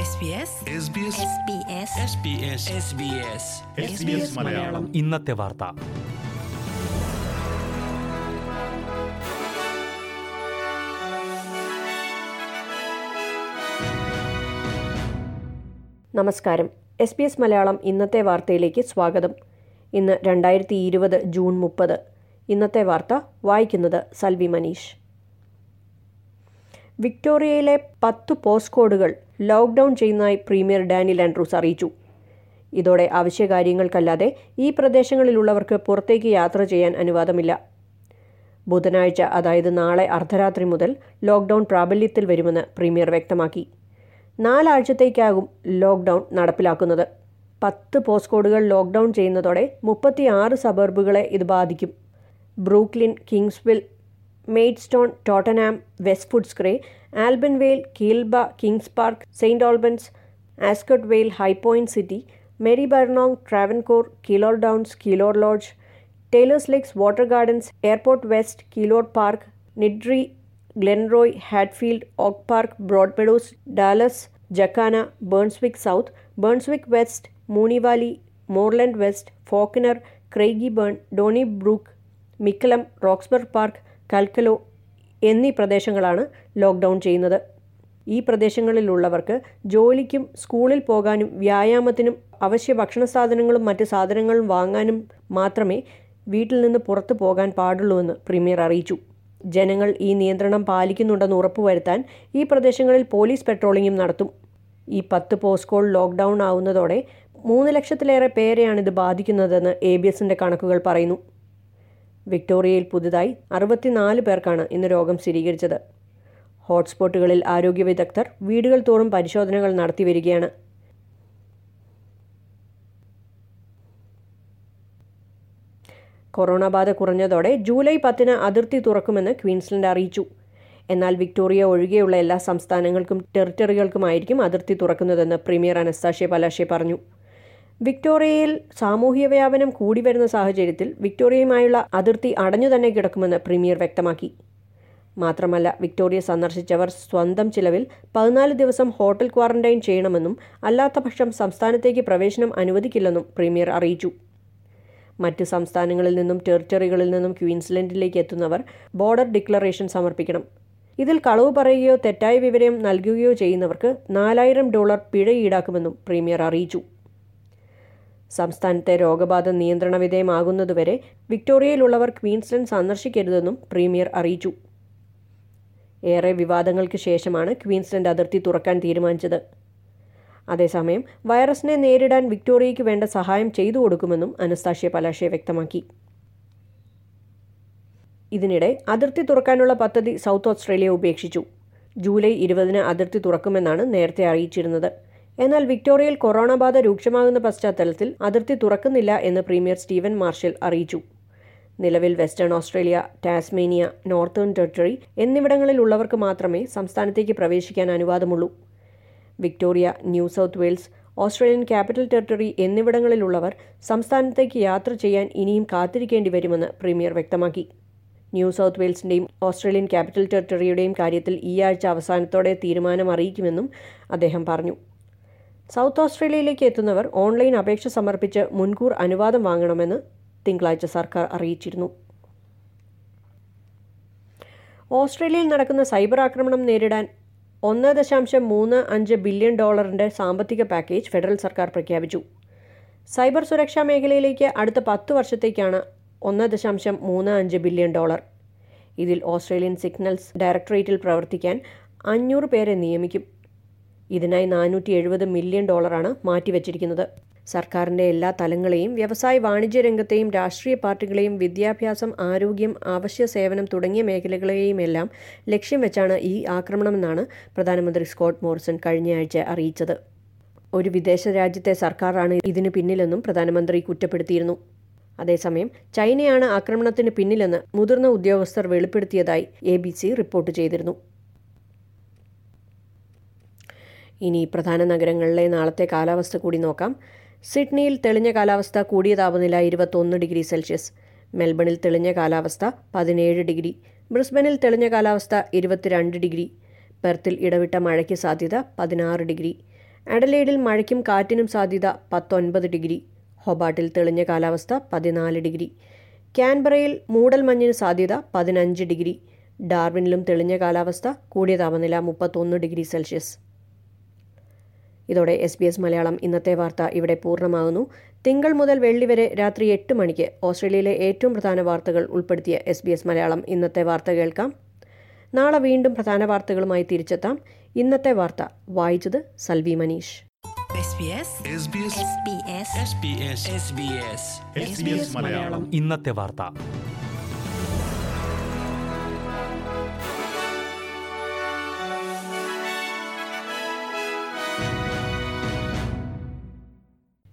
SBS SBS SBS SBS SBS SBS Malayalam ഇന്നത്തെ വാർത്ത നമസ്കാരം എസ് ബി എസ് മലയാളം ഇന്നത്തെ വാർത്തയിലേക്ക് സ്വാഗതം ഇന്ന് രണ്ടായിരത്തി ഇരുപത് ജൂൺ മുപ്പത് ഇന്നത്തെ വാർത്ത വായിക്കുന്നത് സൽവി മനീഷ് വിക്ടോറിയയിലെ പത്ത് പോസ്റ്റ് കോഡുകൾ ലോക്ക്ഡൌൺ ചെയ്യുന്നതായി പ്രീമിയർ ഡാനിൽ ആൻഡ്രൂസ് അറിയിച്ചു ഇതോടെ ആവശ്യകാര്യങ്ങൾക്കല്ലാതെ ഈ പ്രദേശങ്ങളിലുള്ളവർക്ക് പുറത്തേക്ക് യാത്ര ചെയ്യാൻ അനുവാദമില്ല ബുധനാഴ്ച അതായത് നാളെ അർദ്ധരാത്രി മുതൽ ലോക്ക്ഡൌൺ പ്രാബല്യത്തിൽ വരുമെന്ന് പ്രീമിയർ വ്യക്തമാക്കി നാലാഴ്ചത്തേക്കാകും ലോക്ക്ഡൌൺ നടപ്പിലാക്കുന്നത് പത്ത് പോസ്റ്റ് കോഡുകൾ ലോക്ക്ഡൌൺ ചെയ്യുന്നതോടെ മുപ്പത്തിയാറ് സബർബുകളെ ഇത് ബാധിക്കും Brooklyn Kingsville Maidstone Tottenham West Footscray Albanvale Kealba Kings Park Saint Albans Ascot Vale Highpoint City Maribyrnong Travancore Keilor Downs Keilor Lodge Taylors Lakes Water Gardens Airport West Keilor Park Niddrie Glenroy Hadfield Oak Park Broadmeadows Dallas Jacana Brunswick South Brunswick West Moonee Valley Moreland West Fawkner Craigieburn Donnybrook Mickleham Roxburgh Park Kalkallo എന്നീ പ്രദേശങ്ങളാണ് lockdown ചെയ്യുന്നത് ഈ പ്രദേശങ്ങളിലുള്ളവർക്ക് ജോലിക്കും സ്കൂളിൽ പോകാനും വ്യായാമത്തിനും അവശ്യ ഭക്ഷണ സാധനങ്ങളും മറ്റ് സാധനങ്ങളും വാങ്ങാനും മാത്രമേ വീട്ടിൽ നിന്ന് പുറത്തു പോകാൻ പാടുള്ളൂവെന്ന് പ്രീമിയർ അറിയിച്ചു ജനങ്ങൾ ഈ നിയന്ത്രണം പാലിക്കുന്നുണ്ടെന്ന് ഉറപ്പുവരുത്താൻ ഈ പ്രദേശങ്ങളിൽ പോലീസ് പെട്രോളിംഗും നടത്തും ഈ പത്ത് പോസ്കോൾ ലോക്ക്ഡൗൺ ആവുന്നതോടെ മൂന്ന് ലക്ഷത്തിലേറെ പേരെയാണ് ഇത് ബാധിക്കുന്നതെന്ന് എ ബി എസിന്റെ കണക്കുകൾ പറയുന്നു വിക്ടോറിയയിൽ പുതുതായി അറുപത്തിനാല് പേർക്കാണ് ഇന്ന് രോഗം സ്ഥിരീകരിച്ചത് ഹോട്ട്സ്പോട്ടുകളിൽ ആരോഗ്യ വിദഗ്ധർ വീടുകൾ തോറും പരിശോധനകൾ നടത്തി വരികയാണ് കൊറോണ ബാധ കുറഞ്ഞതോടെ ജൂലൈ പത്തിന് അതിർത്തി തുറക്കുമെന്ന് ക്വീൻസ്ലൻഡ് അറിയിച്ചു എന്നാൽ വിക്ടോറിയ ഒഴികെയുള്ള എല്ലാ സംസ്ഥാനങ്ങൾക്കും ടെറിട്ടറികൾക്കുമായിരിക്കും അതിർത്തി തുറക്കുന്നതെന്ന് പ്രീമിയർ അനസ്താഷ്യ പലാഷെ പറഞ്ഞു വിക്ടോറിയയിൽ സാമൂഹ്യ വ്യാപനം കൂടി വരുന്ന സാഹചര്യത്തിൽ വിക്ടോറിയയുമായുള്ള അതിർത്തി അടഞ്ഞു തന്നെ കിടക്കുമെന്ന് പ്രീമിയർ വ്യക്തമാക്കി മാത്രമല്ല വിക്ടോറിയ സന്ദർശിച്ചവർ സ്വന്തം ചിലവിൽ പതിനാല് ദിവസം ഹോട്ടൽ ക്വാറന്റൈൻ ചെയ്യണമെന്നും അല്ലാത്ത പക്ഷം സംസ്ഥാനത്തേക്ക് പ്രവേശനം അനുവദിക്കില്ലെന്നും പ്രീമിയർ അറിയിച്ചു മറ്റ് സംസ്ഥാനങ്ങളിൽ നിന്നും ടെറിട്ടറികളിൽ നിന്നും ക്വീൻസ്ലൻഡിലേക്ക് എത്തുന്നവർ ബോർഡർ ഡിക്ലറേഷൻ സമർപ്പിക്കണം ഇതിൽ കളവ് പറയുകയോ തെറ്റായ വിവരം നൽകുകയോ ചെയ്യുന്നവർക്ക് നാലായിരം ഡോളർ പിഴ ഈടാക്കുമെന്നും പ്രീമിയർ അറിയിച്ചു സംസ്ഥാനത്തെ രോഗബാധ നിയന്ത്രണ വിധേയമാകുന്നതുവരെ വിക്ടോറിയയിലുള്ളവർ ക്വീൻസ്ലൻഡ് സന്ദർശിക്കരുതെന്നും പ്രീമിയർ അറിയിച്ചു ഏറെ വിവാദങ്ങൾക്ക് ശേഷമാണ് ക്വീൻസ്ലൻഡ് അതിർത്തി തുറക്കാൻ തീരുമാനിച്ചത് അതേസമയം വൈറസിനെ നേരിടാൻ വിക്ടോറിയയ്ക്ക് വേണ്ട സഹായം ചെയ്തു കൊടുക്കുമെന്നും അനസ്താഷ്യ പലാഷെ വ്യക്തമാക്കി ഇതിനിടെ അതിർത്തി തുറക്കാനുള്ള പദ്ധതി സൗത്ത് ഓസ്ട്രേലിയ ഉപേക്ഷിച്ചു ജൂലൈ ഇരുപതിന് അതിർത്തി തുറക്കുമെന്നാണ് നേരത്തെ അറിയിച്ചിരുന്നത് എന്നാൽ വിക്ടോറിയയിൽ കൊറോണ ബാധ രൂക്ഷമാകുന്ന പശ്ചാത്തലത്തിൽ അതിർത്തി തുറക്കുന്നില്ല എന്ന് പ്രീമിയർ സ്റ്റീവൻ മാർഷൽ അറിയിച്ചു നിലവിൽ Western Australia Tasmania Northern Territory എന്നിവിടങ്ങളിലുള്ളവർക്ക് മാത്രമേ സംസ്ഥാനത്തേക്ക് പ്രവേശിക്കാൻ അനുവാദമുള്ളൂ Victoria New South Wales Australian Capital Territory എന്നിവിടങ്ങളിലുള്ളവർ സംസ്ഥാനത്തേക്ക് യാത്ര ചെയ്യാൻ ഇനിയും കാത്തിരിക്കേണ്ടി വരുമെന്ന് പ്രീമിയർ വ്യക്തമാക്കി ന്യൂ സൗത്ത് വെയിൽസിന്റെയും ഓസ്ട്രേലിയൻ ക്യാപിറ്റൽ ടെറിട്ടറിയുടെയും കാര്യത്തിൽ ഈ ആഴ്ച അവസാനത്തോടെ തീരുമാനം അറിയിക്കുമെന്നും അദ്ദേഹം പറഞ്ഞു സൗത്ത് ഓസ്ട്രേലിയയിലേക്ക് എത്തുന്നവർ ഓൺലൈൻ അപേക്ഷ സമർപ്പിച്ച് മുൻകൂർ അനുവാദം വാങ്ങണമെന്ന് തിങ്കളാഴ്ച സർക്കാർ അറിയിച്ചിരുന്നു ഓസ്ട്രേലിയയിൽ നടക്കുന്ന സൈബർ ആക്രമണം നേരിടാൻ ഒന്ന് ദശാംശം മൂന്ന് അഞ്ച് ബില്യൺ ഡോളറിന്റെ സാമ്പത്തിക പാക്കേജ് ഫെഡറൽ സർക്കാർ പ്രഖ്യാപിച്ചു സൈബർ സുരക്ഷാ മേഖലയിലേക്ക് അടുത്ത പത്ത് വർഷത്തേക്കാണ് ഒന്ന് ദശാംശം മൂന്ന് അഞ്ച് ബില്യൺ ഡോളർ ഇതിൽ ഓസ്ട്രേലിയൻ സിഗ്നൽസ് ഡയറക്ടറേറ്റിൽ പ്രവർത്തിക്കാൻ അഞ്ഞൂറ് പേരെ നിയമിക്കും ഇതിനായി നാനൂറ്റി എഴുപത് മില്യൺ ഡോളറാണ് മാറ്റിവെച്ചിരിക്കുന്നത് സർക്കാരിന്റെ എല്ലാ തലങ്ങളെയും വ്യവസായ വാണിജ്യ രംഗത്തെയും രാഷ്ട്രീയ പാർട്ടികളെയും വിദ്യാഭ്യാസം ആരോഗ്യം അവശ്യ സേവനം തുടങ്ങിയ മേഖലകളെയും എല്ലാം ലക്ഷ്യം വെച്ചാണ് ഈ ആക്രമണമെന്നാണ് പ്രധാനമന്ത്രി സ്കോട്ട് മോറിസൺ കഴിഞ്ഞയാഴ്ച അറിയിച്ചത് ഒരു വിദേശ രാജ്യത്തെ സർക്കാരാണ് ഇതിന് പിന്നിലെന്നും പ്രധാനമന്ത്രി കുറ്റപ്പെടുത്തിയിരുന്നു അതേസമയം ചൈനയാണ് ആക്രമണത്തിന് പിന്നിലെന്ന് മുതിർന്ന ഉദ്യോഗസ്ഥർ വെളിപ്പെടുത്തിയതായി എ ബി സി റിപ്പോർട്ട് ചെയ്തിരുന്നു ഇനി പ്രധാന നഗരങ്ങളിലെ നാളത്തെ കാലാവസ്ഥ കൂടി നോക്കാം സിഡ്നിയിൽ തെളിഞ്ഞ കാലാവസ്ഥ കൂടിയ താപനില ഇരുപത്തൊന്ന് ഡിഗ്രി സെൽഷ്യസ് മെൽബണിൽ തെളിഞ്ഞ കാലാവസ്ഥ പതിനേഴ് ഡിഗ്രി ബ്രിസ്ബനിൽ തെളിഞ്ഞ കാലാവസ്ഥ ഇരുപത്തിരണ്ട് ഡിഗ്രി പെർത്തിൽ ഇടവിട്ട മഴയ്ക്ക് സാധ്യത പതിനാറ് ഡിഗ്രി അഡലേഡിൽ മഴയ്ക്കും കാറ്റിനും സാധ്യത പത്തൊൻപത് ഡിഗ്രി ഹൊബാട്ടിൽ തെളിഞ്ഞ കാലാവസ്ഥ പതിനാല് ഡിഗ്രി ക്യാൻബറയിൽ മൂടൽമഞ്ഞിന് സാധ്യത പതിനഞ്ച് ഡിഗ്രി ഡാർവിനിലും തെളിഞ്ഞ കാലാവസ്ഥ കൂടിയ താപനില മുപ്പത്തൊന്ന് ഡിഗ്രി സെൽഷ്യസ് ഇതോടെ എസ് ബി എസ് മലയാളം ഇന്നത്തെ വാർത്ത ഇവിടെ പൂർണ്ണമാകുന്നു തിങ്കൾ മുതൽ വെള്ളി വരെ രാത്രി എട്ട് മണിക്ക് ഓസ്ട്രേലിയയിലെ ഏറ്റവും പ്രധാന വാർത്തകൾ ഉൾപ്പെടുത്തിയ എസ് ബി എസ് മലയാളം ഇന്നത്തെ വാർത്ത കേൾക്കാം നാളെ വീണ്ടും പ്രധാന വാർത്തകളുമായി തിരിച്ചെത്താം ഇന്നത്തെ വാർത്ത വായിച്ചത് Salvi Manish SBS SBS SBS SBS SBS SBS Malayalam ഇന്നത്തെ വാർത്ത